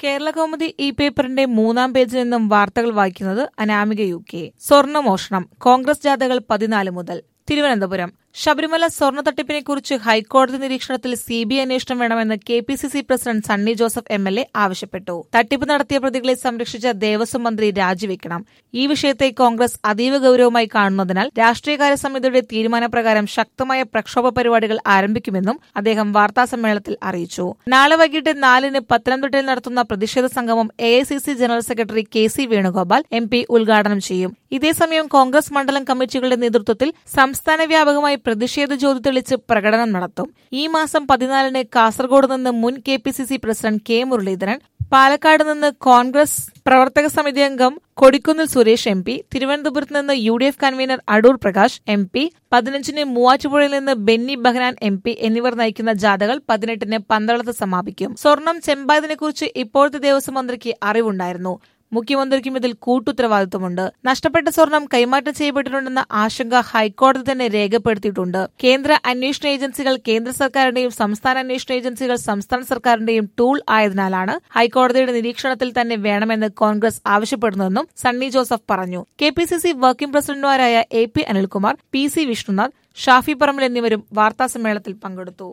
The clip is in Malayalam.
കേരള കൗമുദി ഈ പേപ്പറിന്റെ മൂന്നാം പേജിൽ നിന്നും വാർത്തകൾ വായിക്കുന്നത് അനാമിക യു കെ സ്വർണ്ണമോഷണം കോൺഗ്രസ് ജാഥകൾ പതിനാല് മുതൽ തിരുവനന്തപുരം ശബരിമല സ്വർണ്ണ തട്ടിപ്പിനെക്കുറിച്ച് ഹൈക്കോടതി നിരീക്ഷണത്തിൽ സി ബി ഐ അന്വേഷണം വേണമെന്ന് K P C C president Sunny Joseph M L A ആവശ്യപ്പെട്ടു തട്ടിപ്പ് നടത്തിയ പ്രതികളെ സംരക്ഷിച്ച ദേവസ്വം മന്ത്രി രാജിവെക്കണം ഈ വിഷയത്തെ കോൺഗ്രസ് അതീവ ഗൌരവമായി കാണുന്നതിനാൽ രാഷ്ട്രീയകാര്യ സമിതിയുടെ തീരുമാനപ്രകാരം ശക്തമായ പ്രക്ഷോഭ പരിപാടികൾ ആരംഭിക്കുമെന്നും അദ്ദേഹം വാർത്താസമ്മേളനത്തിൽ അറിയിച്ചു നാളെ വൈകിട്ട് നാലിന് പത്തനംതിട്ടയിൽ നടത്തുന്ന പ്രതിഷേധ സംഗമം A general secretary K C Venugopal M P ഉദ്ഘാടനം ചെയ്യും ഇതേസമയം കോൺഗ്രസ് മണ്ഡലം കമ്മിറ്റികളുടെ നേതൃത്വത്തിൽ സംസ്ഥാന വ്യാപകമായി പ്രതിഷേധ ജ്യോതി തെളിച്ച് പ്രകടനം നടത്തും ഈ മാസം പതിനാലിന് കാസർഗോഡ് നിന്ന് മുൻ K P C C president K Muraleedharan Palakkad നിന്ന് കോൺഗ്രസ് പ്രവർത്തക സമിതി അംഗം കൊടിക്കുന്നിൽ സുരേഷ് എം പി തിരുവനന്തപുരത്ത് നിന്ന് U D F convener Adoor Prakash M P പതിനഞ്ചിന് മൂവാറ്റുപുഴയിൽ നിന്ന് ബെന്നി ബഹ്നാൻ എം പി എന്നിവർ നയിക്കുന്ന ജാഥകൾ പതിനെട്ടിന് പന്തളത്ത് സമാപിക്കും സ്വർണം ചെമ്പായതിനെക്കുറിച്ച് ഇപ്പോഴത്തെ ദേവസ്വം മന്ത്രിക്ക് അറിവുണ്ടായിരുന്നു മുഖ്യമന്ത്രിക്കും ഇതിൽ കൂട്ടുത്തരവാദിത്വമുണ്ട് നഷ്ടപ്പെട്ട സ്വർണം കൈമാറ്റം ചെയ്യപ്പെട്ടിട്ടുണ്ടെന്ന ആശങ്ക ഹൈക്കോടതി തന്നെ രേഖപ്പെടുത്തിയിട്ടുണ്ട് കേന്ദ്ര അന്വേഷണ ഏജൻസികൾ കേന്ദ്ര സർക്കാരിന്റെയും സംസ്ഥാന അന്വേഷണ ഏജൻസികൾ സംസ്ഥാന സർക്കാരിന്റെയും ടൂൾ ആയതിനാലാണ് ഹൈക്കോടതിയുടെ നിരീക്ഷണത്തിൽ തന്നെ വേണമെന്ന് കോൺഗ്രസ് ആവശ്യപ്പെടുന്നതെന്നും സണ്ണി ജോസഫ് പറഞ്ഞു K P C C working പ്രസിഡന്റുമാരായ A P Anilkumar P C Vishnunath Shafi Parambil എന്നിവരും വാർത്താസമ്മേളനത്തിൽ പങ്കെടുത്തു